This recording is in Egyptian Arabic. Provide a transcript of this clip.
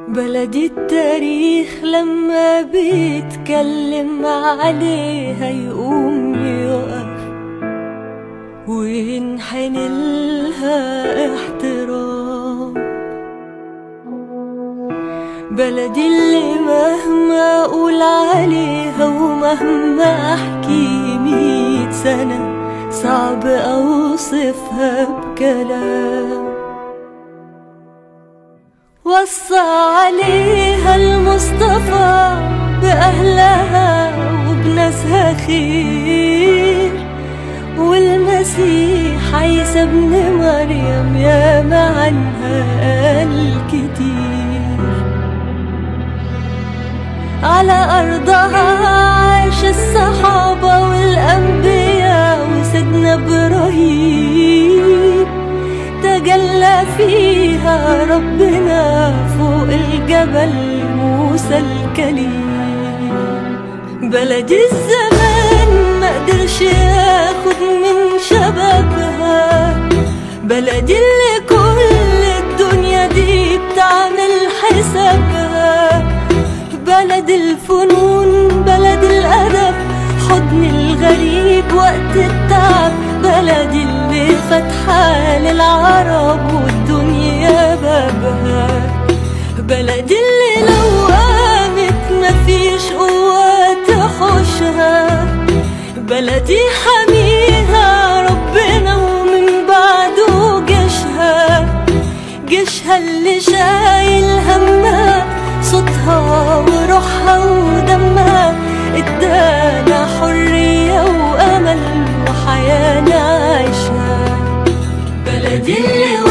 بلدي التاريخ لما بيتكلم عليها يقوم يقف وينحني لها احترام بلدي اللي مهما اقول عليها ومهما احكي ميت سنة صعب اوصفها بكلام وصى عليها المصطفى بأهلها وبناسها خير والمسيح عيسى ابن مريم يا عنها قال كتير على أرضها عاش الصحابة والأنبياء وسيدنا إبراهيم تجلى فيها ربنا فوق الجبل موسى الكليم بلد الزمان ما قدرش ياخد من شبابها بلد اللي كل الدنيا دي بتعمل حسابها بلد الفنون بلد الأدب حضن الغريب وقت التعب بلد اللي فاتحة للعرب والدنيا بابها بلد اللي لو قامت مفيش قوة تحوشها بلدي حميها ربنا ومن بعده جيشها جيشها اللي شايل همها صوتها وروحها ودمها ادانا حرية وأمل وحياة نعيشها بلدي اللي